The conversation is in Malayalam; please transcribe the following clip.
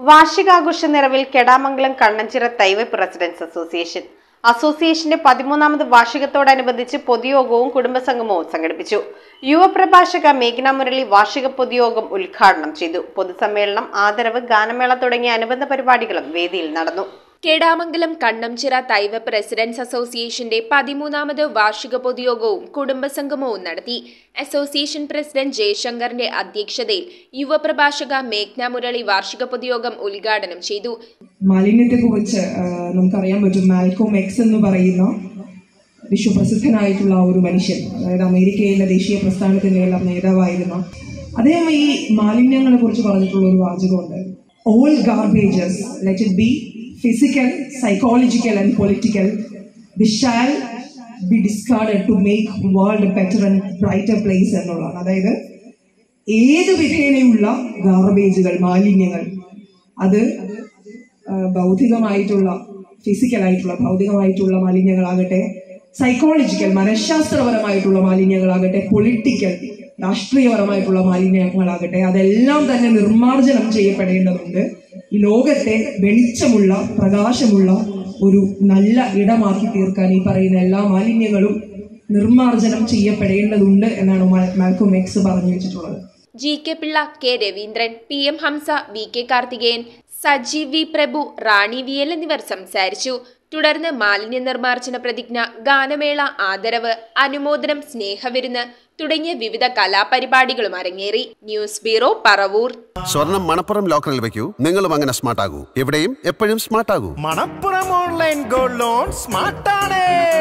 വാർഷികാഘോഷ നിറവിൽ കെടാമംഗലം കണ്ണഞ്ചിറ തൈവപ്പ് റെസിഡൻസ് അസോസിയേഷൻ അസോസിയേഷന്റെ പതിമൂന്നാമത് വാർഷികത്തോടനുബന്ധിച്ച് പൊതുയോഗവും കുടുംബസംഗമവും സംഘടിപ്പിച്ചു യുവപ്രഭാഷക മേഘ്ന മുരളി വാർഷിക പൊതുയോഗം ഉദ്ഘാടനം ചെയ്തു പൊതുസമ്മേളനം ആദരവ് ഗാനമേള തുടങ്ങിയ അനുബന്ധ പരിപാടികളും വേദിയിൽ നടന്നു കേടാമംഗലം കണ്ണംചിറ തൈവപ്പ് റെസിഡൻസ് അസോസിയേഷന്റെ പതിമൂന്നാമത് വാർഷിക പൊതുയോഗവും കുടുംബസംഗമവും നടത്തി അസോസിയേഷൻ പ്രസിഡന്റ് ജയശങ്കറിന്റെ അധ്യക്ഷതയിൽ യുവപ്രഭാഷക മേഘ്ന മുരളി വാർഷിക പൊതുയോഗം ഉദ്ഘാടനം ചെയ്തു മാലിന്യത്തെ കുറിച്ച് നമുക്കറിയാൻ പറ്റും മാൽക്കോം എക്സ് എന്ന് പറയുന്ന വിശ്വപ്രസിദ്ധനായിട്ടുള്ള ഒരു മനുഷ്യൻ അതായത് അമേരിക്കയിലെ ദേശീയ പ്രസ്ഥാനത്തിന്റെ എല്ലാം നേതാവായിരുന്ന അദ്ദേഹം ഈ മാലിന്യങ്ങളെ കുറിച്ച് പറഞ്ഞിട്ടുള്ള ഒരു വാചകമുണ്ട് all garbages let it be physical psychological and political they shall be discarded to make world better and brighter place എന്നുള്ളതാണ് അതായത് ഏത് വിധേനയുള്ള ഗാർബേജുകൾ മാലിന്യങ്ങൾ അത് ആ, ഭൗതികമായിട്ടുള്ള ഫിസിക്കലായിട്ടുള്ള ഭൗതികമായിട്ടുള്ള മാലിന്യങ്ങളാകട്ടെ സൈക്കോളജിക്കൽ മനഃശാസ്ത്രപരമായിട്ടുള്ള മാലിന്യങ്ങളാകട്ടെ പൊളിറ്റിക്കൽ രാഷ്ട്രീയപരമായിട്ടുള്ള മാലിന്യങ്ങളാകട്ടെ അതെല്ലാം തന്നെ നിർമ്മാർജ്ജനം ചെയ്യപ്പെടേണ്ടതുണ്ട് ഈ ലോകത്തെ വെളിച്ചമുള്ള പ്രകാശമുള്ള ഒരു നല്ല ഇടമാക്കി തീർക്കാൻ ഈ പറയുന്ന എല്ലാ മാലിന്യങ്ങളും നിർമ്മാർജ്ജനം ചെയ്യപ്പെടേണ്ടതുണ്ട് എന്നാണ് മാ- മാൽക്കോം എക്സ് പറഞ്ഞു വെച്ചിട്ടുള്ളത് G K Pillai K Raveendran P M Hamza V K Karthikeyan Sajeev V Prabhu Rani V L എന്നിവർ സംസാരിച്ചു തുടർന്ന് മാലിന്യ നിർമ്മാർജ്ജന പ്രതിജ്ഞ ഗാനമേള ആദരവ് അനുമോദനം സ്നേഹവിരുന്ന് തുടങ്ങിയ വിവിധ കലാപരിപാടികളും അരങ്ങേറി ന്യൂസ് ബ്യൂറോ പറവൂർ സ്വർണം മണപ്പുറം ലോക്കറിൽ വെക്കൂ നിങ്ങളും അങ്ങനെ സ്മാർട്ട് ആകൂ എവിടെയും എപ്പോഴും സ്മാർട്ട് ആകൂ മണപ്പുറം ഓൺലൈൻ ഗോൾഡ് ലോൺ സ്മാർട്ടാണ്